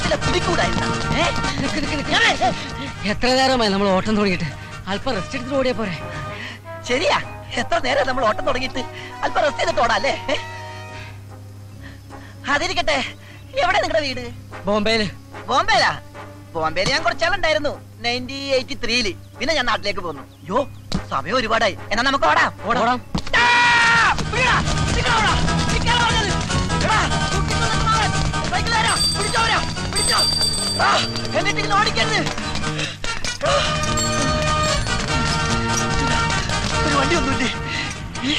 കേസിലെ പിടിക്കൂടായിരുന്ന എത്ര നേരമായി നമ്മൾ ഓട്ടം തുടങ്ങിയിട്ട് അല്പം റെസ്റ്റ് എടുത്തിട്ട് ഓടിയാ പോരെ ശരിയാ എത്ര നേരം നമ്മൾ ഓട്ടം തുടങ്ങിയിട്ട് അല്പം റെസ്റ്റ് ചെയ്തിട്ട് ഓടാല്ലേ ഏ? അതിരിക്കട്ടെ എവിടെ നിങ്ങളുടെ വീട് ബോംബെയില് ബോംബെയിലാ ബോംബെയിൽ ഞാൻ കുറച്ചാളുണ്ടായിരുന്നു നയൻറ്റി എയ്റ്റി ത്രീയില് പിന്നെ ഞാൻ നാട്ടിലേക്ക് പോന്നു യോ സമയം ഒരുപാടായി എന്നാ നമുക്ക് ഓടാം ഓടാം ആ! പിടിയെടാ, നിക്കടാ, നിക്കടാ പറഞ്ഞത്. എടാ, കുട്ടികൾ നിർമ്മാണം. സൈക്കിളുകാരാ, പിടിച്ചോരാ, പിടിച്ചോ. ആ, എന്നിട്ട് ഇങ്ങനെ ഓടിക്കരുത്. ആ. ഒരു വണ്ടി ഒന്നുമില്ലേ ഈ.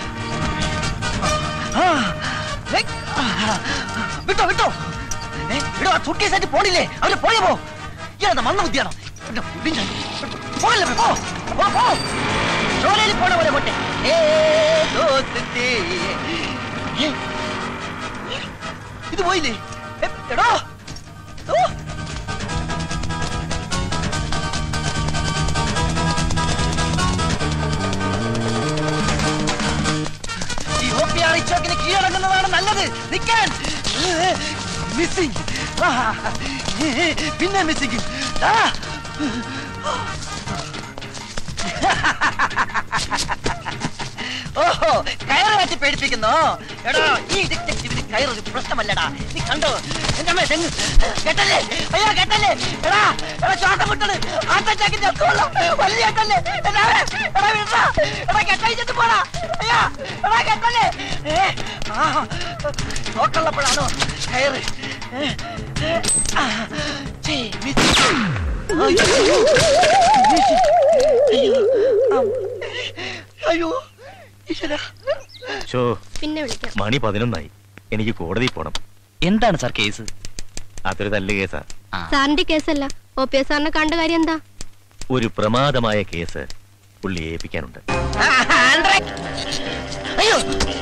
ആ. ഏയ്. ആ. വിട്ടോ വിട്ടോ ഏ, എടോ, ആ സുട്കേസായിട്ട് പോണില്ലേ അവര് പോയ പോ ഇയാളെന്താ മന്ന ബുദ്ധിയാണോ എന്നെ വിടിഞ്ഞ. പോകല്ലേ പോ പോ പോ ജോലിയിൽ പോണ പോലെ പോട്ടെ ഏ, ദോസ്തേ. ഏ, ഇത് പോയില്ലേ ഏ, എടോ ഓ. ഈ ഓപ്പിയാർ ചോക്കിന് കീഴടങ്ങുന്നതാണ് നല്ലത് നിൽക്കാൻ മിസ്സിംഗ് പിന്നെ മിസ്സിംഗ് ഓഹോ കയറ് കാറ്റി പേടിപ്പിക്കുന്നോ എടാ ഈ ഡിറ്റക്റ്റീവിന് കയറൊരു പ്രശ്നമല്ലടാ നീ കണ്ടോ എന്റെ അമ്മ തെങ്ങ് കെട്ടല്ലേ അയ്യോ കെട്ടല്ലേ എടാ എടാ ശ്വാസം മുട്ടത് ആത്തച്ചാക്കിന്റെ ഒക്കെയുള്ള വലിയ കെട്ടല്ലേ എടാ എടാ വിടാ എടാ കെട്ടഴിച്ചിട്ട് പോടാ അയ്യോ എടാ കെട്ടല്ലേ ഏ, ആ നോക്കുള്ളപ്പോഴാണോ കയറ് ഏ, ഏ, ആ, ഛീ, മിസ്. അയ്യോ, മിസ്. അയ്യോ ആ, അയ്യോ ഈശ്വരാ ഷോ പിന്നെ വിളിക്കാം മണി പതിനൊന്നായി എനിക്ക് കോടതി പോണം എന്താണ് സാർ കേസ് അതൊരു തല്ല് കേസാ സാറിന്റെ കേസല്ല ഒ പി എസ് സാറിനെ കണ്ട കാര്യം എന്താ ഒരു പ്രമാദമായ കേസ് പുള്ളി ഏൽപ്പിക്കാനുണ്ട് അയ്യോ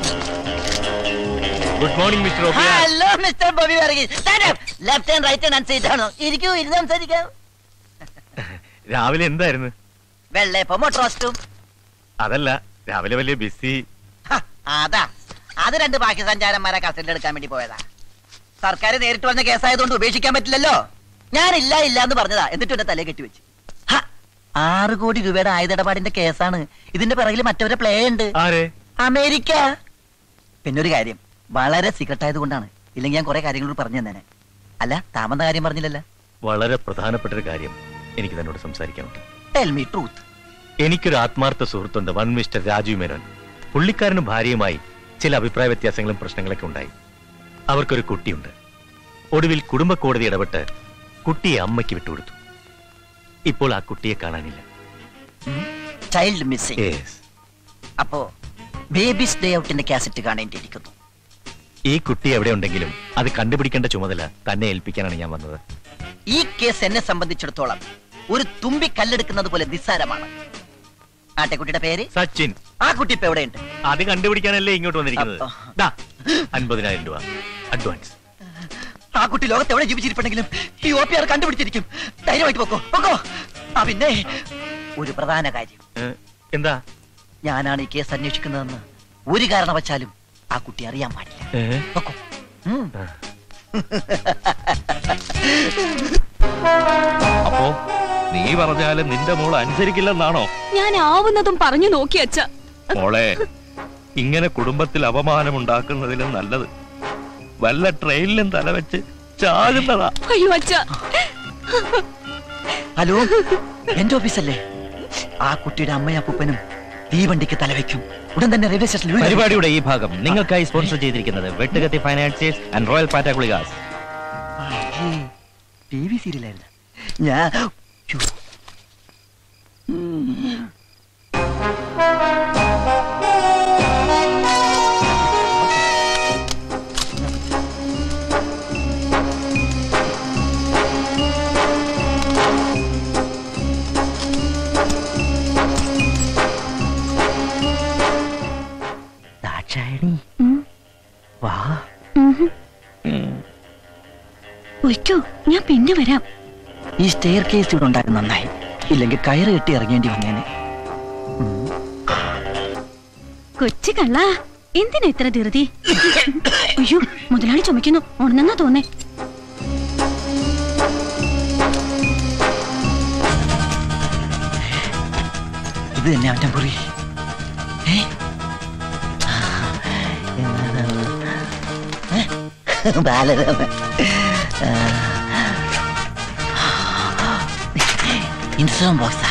good morning mister hello mister Bobby Varghese stand up left and right hand seat ആണോ ഇരിക്കൂ ഇരുന്ന് സംസാരിക്കാം രാവിലെ എന്തായിരുന്നു വെള്ളയപ്പം റോസ്റ്റും അതല്ല രാവിലെ വലിയ ബിസി അതാ അത് രണ്ട് പാകിസ്ഥാൻ ചാരന്മാരെ കസ്റ്റഡി എടുക്കാൻ വേണ്ടി പോയതാ സർക്കാർ നേരിട്ട് വന്ന കേസായതുകൊണ്ട് ഉപേക്ഷിക്കാൻ പറ്റില്ലല്ലോ ഞാനില്ല ഇല്ല എന്ന് പറഞ്ഞതാ എന്നിട്ട് എന്റെ തലയെ കെട്ടിവെച്ച് ഹ, ആറ് കോടി രൂപയുടെ ആയുധടപാടിന്റെ കേസാണ് ഇതിന്റെ പിറകിൽ മറ്റവരെ പ്ലേ ഉണ്ട് ആരെ അമേരിക്ക പിന്നെ ഒരു കാര്യം വളരെ സീക്രട്ട് ആയതുകൊണ്ടാണ് ഇല്ലെങ്കിൽ ഞാൻ കുറെ കാര്യങ്ങൾ പറഞ്ഞു തന്നെ അല്ല താമെന്ന കാര്യം പറഞ്ഞില്ലല്ലോ വളരെ പ്രധാനപ്പെട്ട ഒരു കാര്യം എനിക്ക് തന്നോട് സംസാരിക്കാനുണ്ട് ടെൽ മീ ട്രൂത്ത് എനിക്കൊരു ആത്മാർത്ഥ സുഹൃത്തുണ്ട് വൺ മിസ്റ്റർ രാജീവ് മേനോൻ പുള്ളിക്കാരനും ഭാര്യയുമായി ചില അഭിപ്രായ വ്യത്യാസങ്ങളും പ്രശ്നങ്ങളൊക്കെ ഉണ്ടായി അവർക്കൊരു കുട്ടിയുണ്ട് ഒടുവിൽ കുടുംബ കോടതി ഇടപെട്ട് കുട്ടിയെ അമ്മയ്ക്ക് വിട്ടുകൊടുത്തു ഇപ്പോൾ ആ കുട്ടിയെ കാണാനില്ല ചൈൽഡ് മിസ്സിംഗ് Yes. അപ്പോ ബേബീസ് ഡേ ഔട്ടിന്റെ കാസറ്റ് കാണേണ്ടിയിരിക്കുന്നു ഈ കുട്ടി എവിടെ ഉണ്ടെങ്കിലും അത് കണ്ടുപിടിക്കേണ്ട ചുമതല തന്നെ ഏൽപ്പിക്കാനാണ് ഞാൻ വന്നത് ഈ കേസ് എന്നെ സംബന്ധിച്ചിടത്തോളം ഒരു തുമ്പി കല്ലെടുക്കുന്നത് പോലെ നിസ്സാരമാണ് ആട്ടെക്കുട്ടിയുടെ പേര് സച്ചിൻ ആ കുട്ടി ഇപ്പൊ എവിടെയുണ്ട് അത് കണ്ടുപിടിക്കാനല്ലേ ഇങ്ങോട്ട് വന്നിരിക്കുന്നത് അപ്പോ- ദാ, അൻപതിനായിരം രൂപ അഡ്വാൻസ് ആ കുട്ടി ലോകത്ത് എവിടെ ജീവിച്ചിരിപ്പുണ്ടെങ്കിലും ഈ ഒ പി ആർ കണ്ടുപിടിച്ചിരിക്കും ധൈര്യമായിട്ട് പോക്കോ പോക്കോ ആ പിന്നെ ഒരു പ്രധാന കാര്യം ഏ, എന്താ ഞാനാണ് ഈ കേസ് അന്വേഷിക്കുന്നതെന്ന് ഒരു കാരണവശാലും ആ കുട്ടി അറിയാൻ പാടില്ല ഏ? പൊക്കോ. ഉം. അപ്പോ നീ പറഞ്ഞാലും നിന്റെ മോൾ അനുസരിക്കില്ലെന്നാണോ ഞാൻ ആവുന്നതും പറഞ്ഞു നോക്കി അച്ഛ മോളെ ഇങ്ങനെ കുടുംബത്തിൽ അപമാനമുണ്ടാക്കുന്നതിലും നല്ലത് വല്ല ട്രെയിനിലും തലവെച്ച് ചാകുന്നതാ അയ്യോ അച്ഛ ഹലോ എന്റെ ഓഫീസല്ലേ ആ കുട്ടിയുടെ അമ്മയും അപ്പൂപ്പനും തീവണ്ടിക്ക് തലവെക്കും ഉടൻ തന്നെ റെയിൽവേ സ്റ്റേഷനിൽ വിളിച്ചു. പരിപാടിയുടെ ഈ ഭാഗം നിങ്ങൾക്കായി സ്പോൺസർ ചെയ്തിരിക്കുന്നത് വെട്ടുകത്തി ഫൈനാൻസിയേഴ്സ് ആൻഡ് റോയൽ പാറ്റാകുളികാസ് ടി വി സീരിയലായിരുന്നു ഞാൻ ഛു. ദാക്ഷായണി വാ ഒയ്ക്കോ ഞാൻ പിന്നെ വരാം ഈ സ്റ്റെയർ കേസ് ഇവിടെ ഉണ്ടാകുന്ന നന്നായി ഇല്ലെങ്കിൽ കയറ് കെട്ടി ഇറങ്ങേണ്ടി വന്നേനെ കൊച്ചു കള്ള എന്തിനാ ഇത്ര ധൃതി അയ്യോ മുതലാളി ചുമക്കുന്നു ഉണന്നെന്നാ തോന്നേ ഇത് തന്നെ അവന്റെ മുറി ഏ? ഏ? ബാലരാമൻ ഇൻസുറൻസ് ബോക്സാ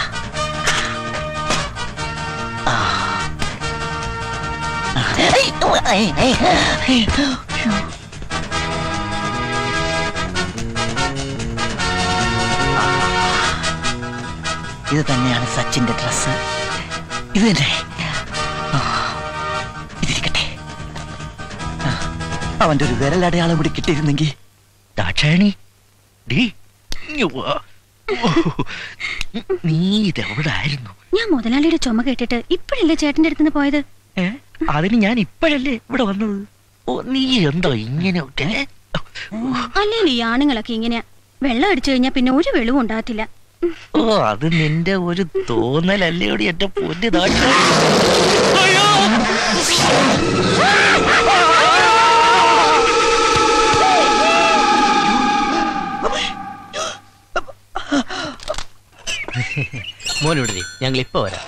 ഇത് തന്നെയാണ് സച്ചിന്റെ ഡ്രസ് ഇത് തന്നെ ആ, ഇതിരിക്കട്ടെ ആ, അവന്റെ ഒരു വിരലടയാളം കൂടി കിട്ടിയിരുന്നെങ്കിൽ ദാക്ഷായണി ഡീ ഇങ്ങ് വാ. ഓ, നീ ഇതെവിടെ ആയിരുന്നു ഞാൻ മുതലാളിയുടെ ചുമ കേട്ടിട്ട് ഇപ്പോഴല്ലേ ചേട്ടന്റെ അടുത്തുനിന്ന് പോയത് ഏ? അതിന് ഞാൻ ഇപ്പോഴല്ലേ ഇവിടെ വന്നത് ഓ നീ എന്താ ഇങ്ങനെ ഏ? അല്ലെങ്കിൽ ഈ ആണുങ്ങളൊക്കെ ഇങ്ങനെയാ വെള്ളം അടിച്ചു കഴിഞ്ഞാൽ പിന്നെ ഒരു വെളിവും ഉണ്ടാകത്തില്ല ഓ അത് നിന്റെ ഒരു തോന്നലല്ലേടി എന്റെ പൊന്നു ദാക്ഷായണി മോനോട് ഞങ്ങൾ ഇപ്പൊ വരാം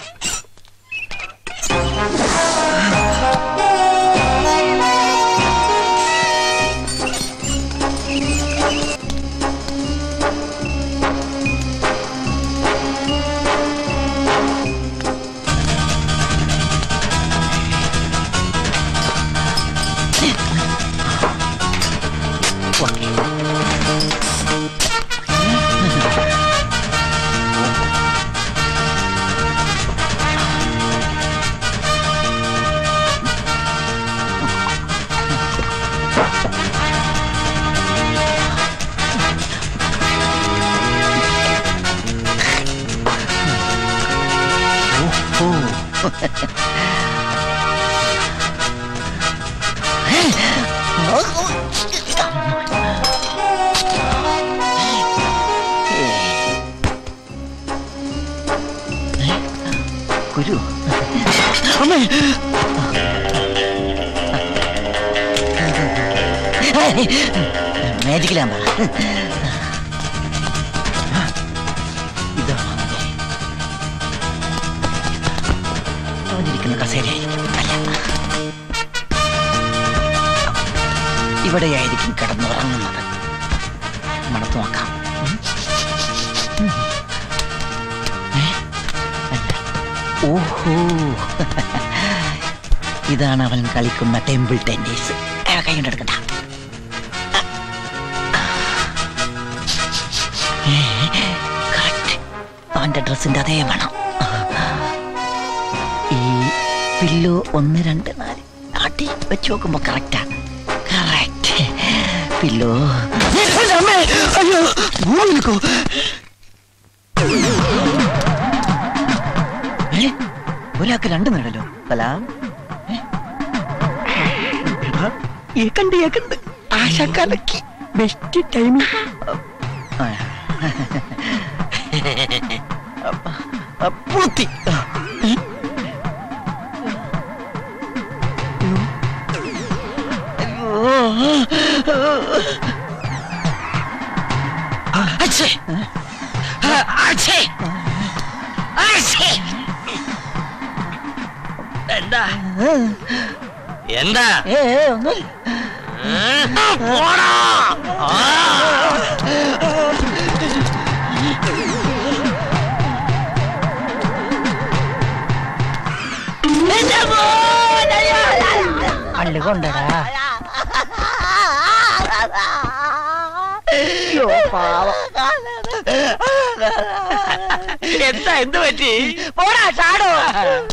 കുരു അമ്മേ മാജിക്കിലാകുമ്പോ ഇതാ അവനിരിക്കുന്ന കസേരയായിരിക്കും അല്ല ഇവിടെയായിരിക്കും കിടന്നുറങ്ങുന്നത് മണത്ത് നോക്കാം ഉം. ഉം. ഏ? അല്ല. ഓഹോ ഇതാണ് അവൻ കളിക്കുന്ന ടെമ്പിൾ ടെന്നീസ് കൈ കൊണ്ടെടുക്കണ്ട ഏ, correct. അവന്റെ ഡ്രസ്സിന്റെ അതേ വേണം ഈ പില്ലോ ഒന്ന് രണ്ട് നാല് ആട്ടി വെച്ച് നോക്കുമ്പോ കറക്റ്റാ കറക്റ്റ് പില്ലോ അയ്യോ ഭൂമി നിൽക്കൂ ഏ? ഒരാൾക്ക് രണ്ട് നേടല്ലോ കലാം ഏക്കണ്ട് ഏക്കണ്ട് ആശ കലക്കി ബെസ്റ്റ് ടൈമിംഗ് പൂത്തി അച്ഛേ അച്ഛേ അച്ഛേ എന്താ എന്താ ഏ ഒന്നും അള്ളു കൊണ്ടടാ അയ്യോ പാവം എന്താ എന്ത് പറ്റി പോടാ ചാടോ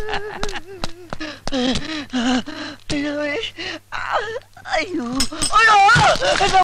അയ്യോ അയ്യോ